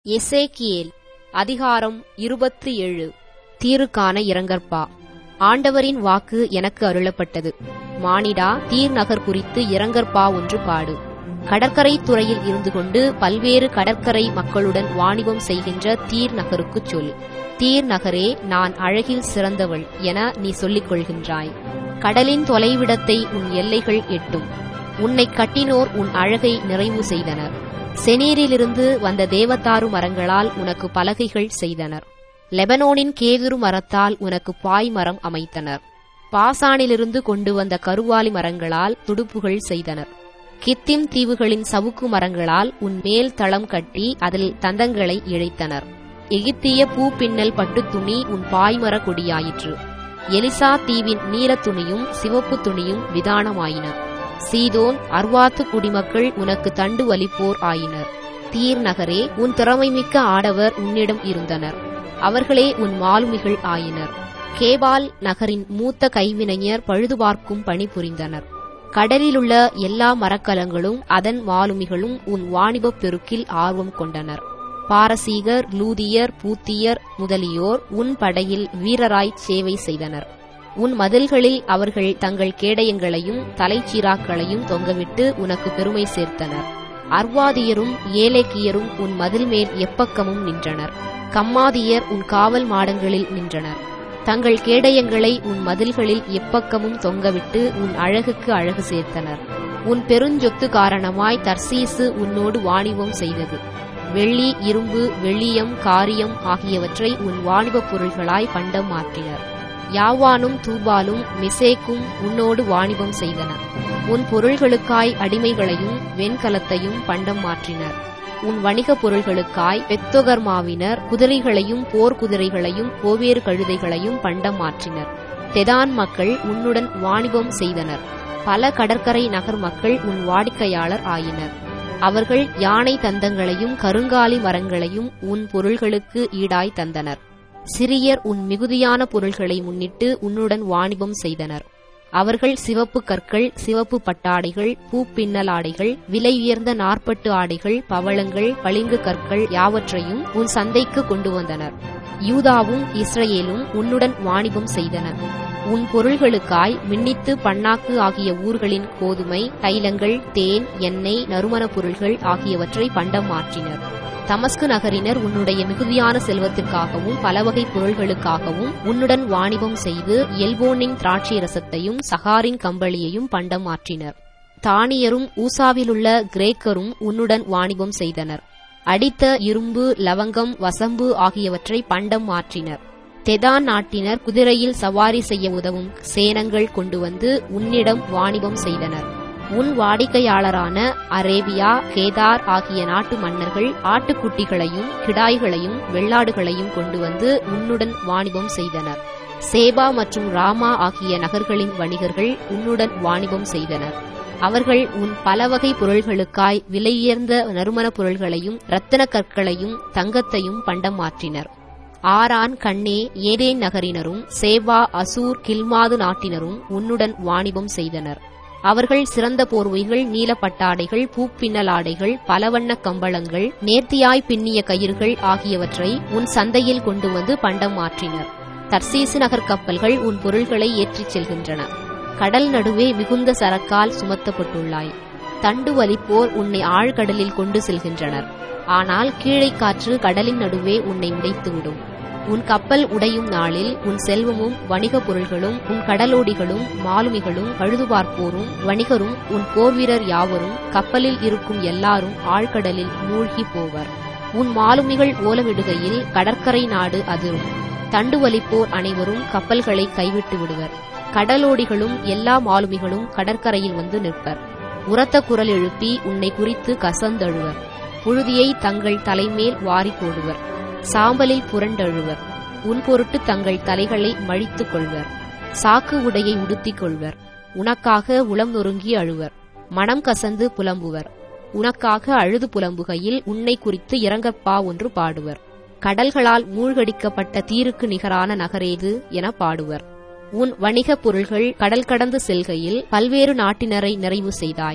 எசேக்கியேல் அதிகாரம் இருபத்து ஏழு தீருக்கான இரங்கற்பா ஆண்டவரின் வாக்கு எனக்கு அருளப்பட்டது மானிடா தீர் நகர் குறித்து இரங்கற்பா ஒன்று பாடு கடற்கரை துறையில் இருந்து கொண்டு பல்வேறு கடற்கரை மக்களுடன் வாணிபம் செய்கின்ற தீர் நகருக்குச் சொல் தீர் நகரே நான் அழகில் சிறந்தவள் என நீ சொல்லிக் கொள்கின்றாய் கடலின் தொலைவிடத்தை உன் எல்லைகள் எட்டும் உன்னை கட்டினோர் உன் அழகை நிறைவு செய்தனர் செனீரிலிருந்து வந்த தேவதாரு மரங்களால் உனக்கு பலகைகள் செய்தனர் லெபனோனின் கேதுரு மரத்தால் உனக்கு பாய் மரம் அமைத்தனர் பாசானிலிருந்து கொண்டு வந்த கருவாலி மரங்களால் துடுப்புகள் செய்தனர் கித்திம் தீவுகளின் சவுக்கு மரங்களால் உன் மேல் தளம் கட்டி அதில் தந்தங்களை இழைத்தனர் எகிப்திய பூ பின்னல் பட்டுத் துணி உன் பாய்மர கொடியாயிற்று எலிசா தீவின் நீலத் துணியும் சிவப்பு துணியும் விதானமாயின சீதோன் அர்வாத்து குடிமக்கள் உனக்கு தண்டு வலிப்போர் ஆயினர் தீர் நகரே உன் திறமைமிக்க ஆடவர் உன்னிடம் இருந்தனர் அவர்களே உன் மாலுமிகள் ஆயினர் கேபால் நகரின் மூத்த கைவினைஞர் பழுதுபார்க்கும் பணி புரிந்தனர் கடலிலுள்ள எல்லா மரக்கலங்களும் அதன் மாலுமிகளும் உன் வாணிபப் பெருக்கில் ஆர்வம் கொண்டனர் பாரசீகர் லூதியர் பூத்தியர் முதலியோர் உன் படையில் வீரராய் சேவை செய்தனர் உன் மதில்களில் அவர்கள் தங்கள் கேடயங்களையும் தலைச்சீராக்களையும் தொங்கவிட்டு உனக்கு பெருமை சேர்த்தனர் அர்வாதியரும் ஏலேக்கியரும் உன் மதில் மேல் எப்பக்கமும் நின்றனர் கம்மாதியர் உன் காவல் மாடங்களில் நின்றனர் தங்கள் கேடயங்களை உன் மதில்களில் எப்பக்கமும் தொங்கவிட்டு உன் அழகுக்கு அழகு சேர்த்தனர் உன் பெருஞ்சொத்து காரணமாய் தர்சீசு உன்னோடு வாணிபம் செய்தது வெள்ளி இரும்பு வெள்ளியம் காரியம் ஆகியவற்றை உன் வாணிபப் பொருள்களாய் பண்டம் மாற்றினர் யாவானும் தூபாலும் மிசேக்கும் உன்னோடு வாணிபம் செய்தன உன் பொருள்களுக்காய் அடிமைகளையும் வெண்கலத்தையும் பண்டம் மாற்றினர் உன் வணிகப் பொருள்களுக்காய் பெத்தொகர்மாவினர் குதிரைகளையும் போர் குதிரைகளையும் கோவேறு கழுதைகளையும் பண்டம் மாற்றினர் தெதான் மக்கள் உன்னுடன் வாணிபம் செய்தனர் பல கடற்கரை நகர் மக்கள் உன் வாடிக்கையாளர் ஆயினர் அவர்கள் யானை தந்தங்களையும் கருங்காலி மரங்களையும் உன் பொருள்களுக்கு ஈடாய் தந்தனர் சிறியர் உன் மிகுதியான பொருள்களை முன்னிட்டு உன்னுடன் வாணிபம் செய்தனர் அவர்கள் சிவப்பு கற்கள் சிவப்பு பட்டாடைகள் பூப்பின்னல் ஆடைகள் விலை உயர்ந்த நாற்பட்டு ஆடைகள் பவளங்கள் பளிங்கு கற்கள் யாவற்றையும் உன் சந்தைக்கு கொண்டு வந்தனர் யூதாவும் இஸ்ரேலும் உன்னுடன் வாணிபம் செய்தனர் உன் பொருள்களுக்காய் மின்னித்து பன்னாக்கு ஆகிய ஊர்களின் கோதுமை தைலங்கள் தேன் எண்ணெய் நறுமணப் பொருள்கள் ஆகியவற்றை பண்டம் மாற்றினர் தமஸ்கு நகரினர் உன்னுடைய மிகுதியான செல்வத்திற்காகவும் பலவகை பொருள்களுக்காகவும் உன்னுடன் வாணிபம் செய்து எல்போனின் திராட்சை ரசத்தையும் சகாரின் கம்பளியையும் பண்டம் மாற்றினர் தானியரும் ஊசாவிலுள்ள கிரேக்கரும் உன்னுடன் வாணிபம் செய்தனர் அடித்த இரும்பு லவங்கம் வசம்பு ஆகியவற்றை பண்டம் மாற்றினர் தெதான் நாட்டினர் குதிரையில் சவாரி செய்ய உதவும் சேனங்கள் கொண்டு வந்து உன்னிடம் வாணிபம் செய்தனர் உன் வாடிக்கையாளரான அரேபியா கேதார் ஆகிய நாட்டு மன்னர்கள் ஆட்டுக்குட்டிகளையும் கிடாய்களையும் வெள்ளாடுகளையும் கொண்டு வந்து உன்னுடன் வாணிபம் செய்தனர் சேபா மற்றும் ராமா ஆகிய நகர்களின் வணிகர்கள் உன்னுடன் வாணிபம் செய்தனர் அவர்கள் உன் பலவகை பொருள்களுக்காய் விலையுயர்ந்த நறுமணப் பொருள்களையும் இரத்தன கற்களையும் தங்கத்தையும் பண்டம் மாற்றினர் ஆரான் கண்ணே ஏதேன் நகரினரும் சேவா அசூர் கில்மாது நாட்டினரும் உன்னுடன் வாணிபம் செய்தனர் அவர்கள் சிறந்த போர்வைகள் நீலப்பட்டாடைகள் பூப்பின்னல் ஆடைகள் பலவண்ண கம்பளங்கள் நேர்த்தியாய் பின்னிய கயிறுகள் ஆகியவற்றை உன் சந்தையில் கொண்டு வந்து பண்டம் மாற்றினர் தர்சீசு நகர் கப்பல்கள் உன் பொருள்களை ஏற்றிச் செல்கின்றன கடல் நடுவே மிகுந்த சரக்கால் சுமத்தப்பட்டுள்ளாய் தண்டு வலிப்போர் உன்னை ஆழ்கடலில் கொண்டு செல்கின்றனர் ஆனால் கீழே காற்று கடலின் நடுவே உன்னை உடைத்துவிடும் உன் கப்பல் உடையும் நாளில் உன் செல்வமும் வணிகப் பொருள்களும் உன் கடலோடிகளும் மாலுமிகளும் பழுதுபார்ப்போரும் வணிகரும் உன் போர்வீரர் யாவரும் கப்பலில் இருக்கும் எல்லாரும் ஆழ்கடலில் மூழ்கி போவர் உன் மாலுமிகள் ஓலமிடுகையில் கடற்கரை நாடு அதிரும் தண்டு வலிப்போர் அனைவரும் கப்பல்களை கைவிட்டு விடுவர் கடலோடிகளும் எல்லா மாலுமிகளும் கடற்கரையில் வந்து நிற்பர் உரத்த குரல் எழுப்பி உன்னை குறித்து கசந்தழுவர் புழுதியை தங்கள் தலைமேல் வாரி போடுவர் சாம்பலில் புரண்டழுவர் உன் பொருட்டு தங்கள் தலைகளை மழித்துக் கொள்வர் சாக்கு உடையை உடுத்திக் கொள்வர் உனக்காக உளம் நொறுங்கி அழுவர் மனம் கசந்து புலம்புவர் உனக்காக அழுது புலம்புகையில் உன்னை குறித்து இறங்கப்பா ஒன்று பாடுவர் கடல்களால் மூழ்கடிக்கப்பட்ட தீருக்கு நிகரான நகரேது என பாடுவர் உன் வணிகப் பொருள்கள் கடல் கடந்து செல்கையில் பல்வேறு நாட்டினரை நிறைவு செய்தாய்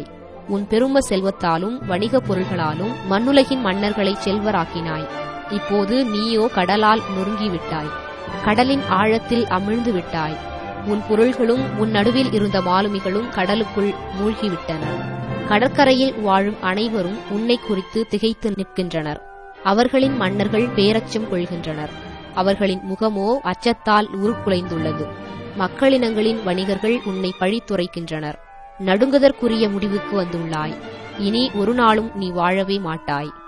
உன் பெரும செல்வத்தாலும் வணிகப் பொருள்களாலும் மண்ணுலகின் மன்னர்களை செல்வராக்கினாய் இப்போது நீயோ கடலால் நொறுங்கிவிட்டாய் கடலின் ஆழத்தில் அமிழ்ந்து விட்டாய் உன் பொருள்களும் உன் நடுவில் இருந்த மாலுமிகளும் கடலுக்குள் மூழ்கிவிட்டன கடற்கரையில் வாழும் அனைவரும் உன்னை குறித்து திகைத்து நிற்கின்றனர் அவர்களின் மன்னர்கள் பேரச்சம் கொள்கின்றனர் அவர்களின் முகமோ அச்சத்தால் உருக்குலைந்துள்ளது மக்களினங்களின் வணிகர்கள் உன்னை பழித்துரைக்கின்றனர் நடுங்குதற்குரிய முடிவுக்கு வந்துள்ளாய் இனி ஒரு நாளும் நீ வாழவே மாட்டாய்